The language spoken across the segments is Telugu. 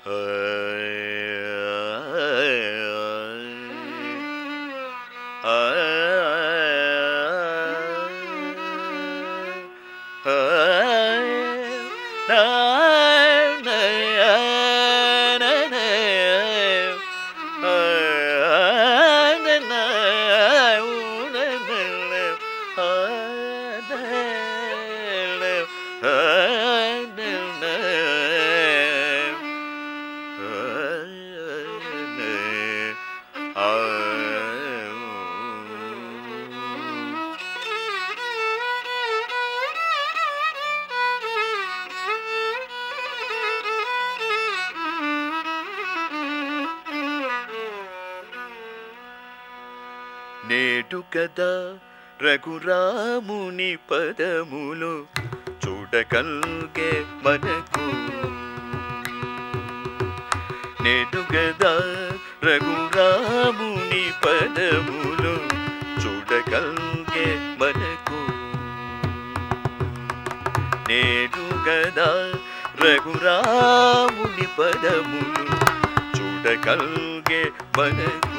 నేటు కదా రఘురాముని పదములు చూడగల్గే మనకు నేటు గదా రఘురాముని పదములు చూడగల్గే మనకు నేటు గదా రఘురాముని పదములు చూడగల్గే మనకు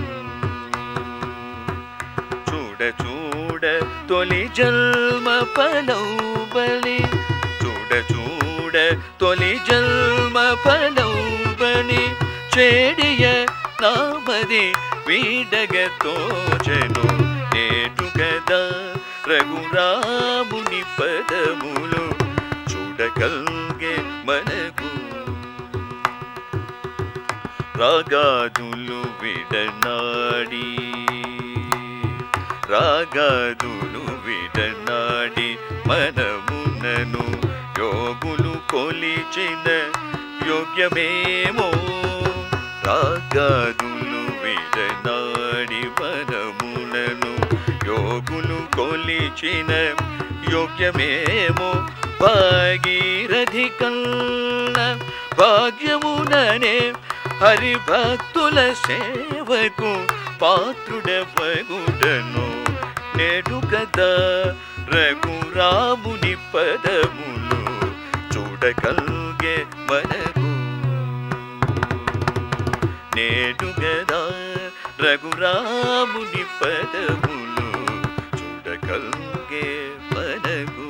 చూడ చూడ తొలి జన్మ పలౌబలి చూడ చూడ తొలి జన్మ పలౌబలి చేడియ నామది వీడగ తోచను నేటు కదా రఘురాముని పదములు చూడగల్గే మనకు రాగాదులు విడనాడి రాగాదులు విడనాడి మనమునను యోగులు కొలిచిన యోగ్యమేమో రాగాదులు విడనాడి మనమునను యోగులు కొలిచిన యోగ్యమేమో భాగీరథి కన్న భాగ్యముననే హరిభక్తుల సేవకు పాత్రుడవగుడను నేడు కదా రఘురాముని పదములు చూడగల్గే మనకు నేడు గదా రఘురాముని పదములు చూడగల్గే మనకు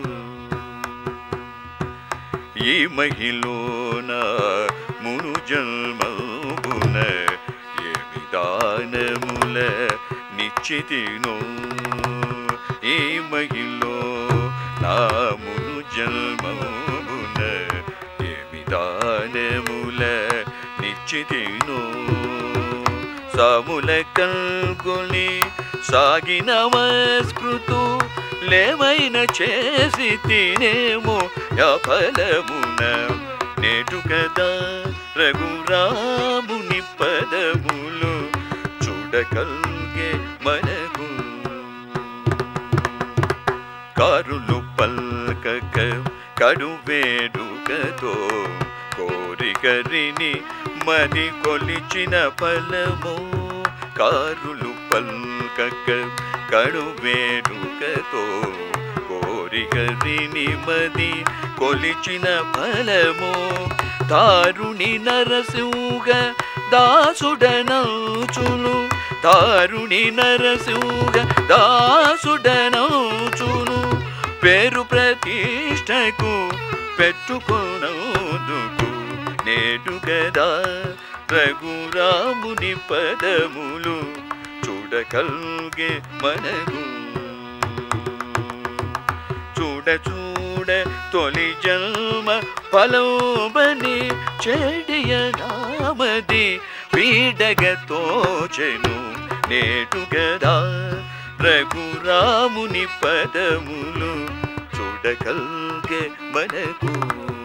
ఈ మహిళన మును జన్మమున ఏమి దానముల నిశ్చితినో ఈ మహిళో నా మును జన్మమున ఏమి దానముల నిశ్చితినో సాముల కల్కొని సాగిన మస్కృతు లేమైన చేసి తినేమో ఫలమున నేటు కదా రఘురాముని పదములు చూడగల్గే మనకు కారులు పల్కక కడువేడుకతో కోరికరిని మది కొలిచిన ఫలము కారులు పల్కక కడువేడుకతో కోరికరిని మది కొలిచిన ఫలము దారుణి నరసింహ దాసుడనౌచును దారుణి నరసింహ దాసుడనౌచును పేరు ప్రతిష్టకు పెట్టుకునందుకు నేడు గదా రఘురాముని పదములు చూడగల్గే మనకు చూడ చూడ తొలి జన్మ ఫలోబని చెడియ నామది వీడగ తోచెను నేటు గదా రఘురాముని పదములు చూడగల్గే మనకు